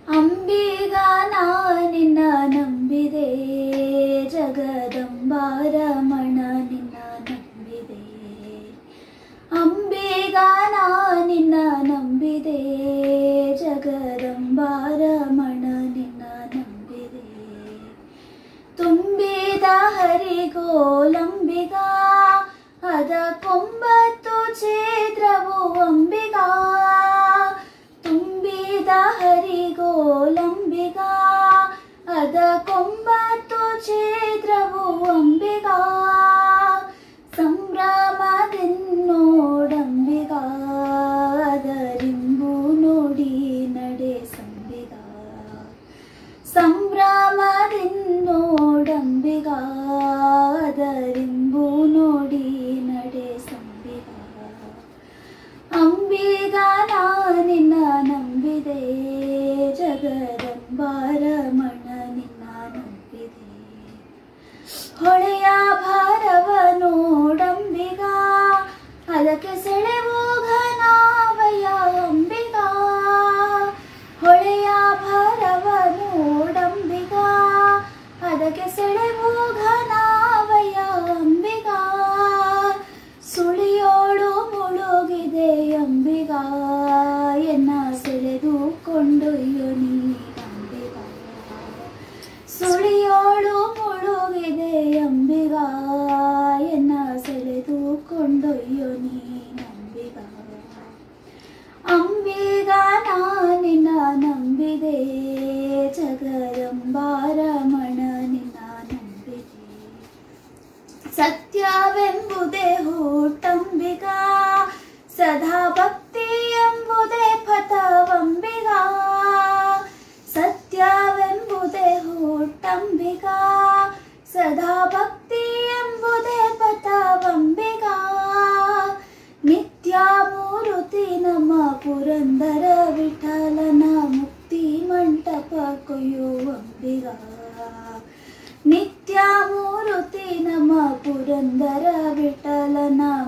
ಅಂಬಿಗ ನಿನ್ನ ನಂಬಿದೆ ಜಗದಂಬಾರಮಣ ನಿನ್ನ ನಂಬಿದೆ ಅಂಬಿಗ ನಿನ್ನ ನಂಬಿದೆ ಜಗದಂಬಾರಮಣ ನಿನ್ನ ನಂಬಿದೆ ತುಂಬಿದ ಹರಿಗೋಲಂಬಿಗ ಅದ ಕೊಂಬತ್ತು ಛೇದ್ರವು ಅಂಬಿಗ ತುಂಬಿದ ಹರಿಗೋಲಂಬಿಗ ಅದ ಕೊಂಬತ್ತು ಛೇದ್ರವು ಅಂಬಿಗ ಸಂಭ್ರಮದಿನ್ನೋಡಂಬಿಗ ಅದರಿಂಬು ನೋಡಿ ನಡೆ ಸಂಬಿಗ ಸಂಭ್ರಮದಿನ್ನೋಡಂಬಿಗ ಅದರಿಂಬು ನೋಡಿ ನಡೆ ಸಂಬಿಗ ಅಂಬಿಗ ನಿನ್ನ ನಂಬಿದೆ ಜಗದಂಬಾರಮಣ ನಿನ್ನ ನಂಬಿದೆ ಹೊಳೆಯ ಭಾರವ ನೋಡಂಬಿಗ ಅದಕ್ಕೆ ಸೆಳೆವು ಘನಾವಯ ಅಂಬಿಗ ಹೊಳೆಯ ಭಾರವ ನೋಡಂಬಿಗ ಅದಕ್ಕೆ ಸೆಳೆವು ಘನಾವಯ ಅಂಬಿಗ ಸುಳಿಯೋಳು ಮುಳುಗಿದೆ ಅಂಬಿಗ ಎನ್ನ ಸೆಳೆದು ಕೊಂಡೊಯ್ಯು ನೀ ಅಂಬಿಗ ಸುಳಿಯೋಳು ಮುಳುಗಿದೆ ಅಂಬಿಗ ಎನ್ನ ಸೆಳೆದು ಕೊಂಡೊಯ್ಯು ನೀ ನಂಬಿಗ ಅಂಬಿಗ ನಿನ್ನ ನಂಬಿದೆ ಜಗದಂಬಾರಮಣ ನಿನ್ನ ನಂಬಿದೆ ಸತ್ಯವೆಂಬುದೇ ಹೂಟಂಬಿಗ ಸದಾ ಭಕ್ತಿ ಎಂಬುದೇ ಪಥವಂಬಿಗ ಸತ್ಯವೆಂಬುದೇ ಹೂಟಂಬಿಗ ಸದಾ ಭಕ್ತಿ ಎಂಬುದೇ ಪಥವಂಬಿಗ ನಿತ್ಯ ಮೂರುತಿ ನಮ್ಮ ಪುರಂದರ ವಿಠಲನ ಮುಕ್ತಿ ಮಂಟಪ ಕೊಯ್ಯುವಂಬಿಗ ನಿತ್ಯ ಮೂರುತಿ ನಮ್ಮ ಪುರಂದರ ವಿಠಲನ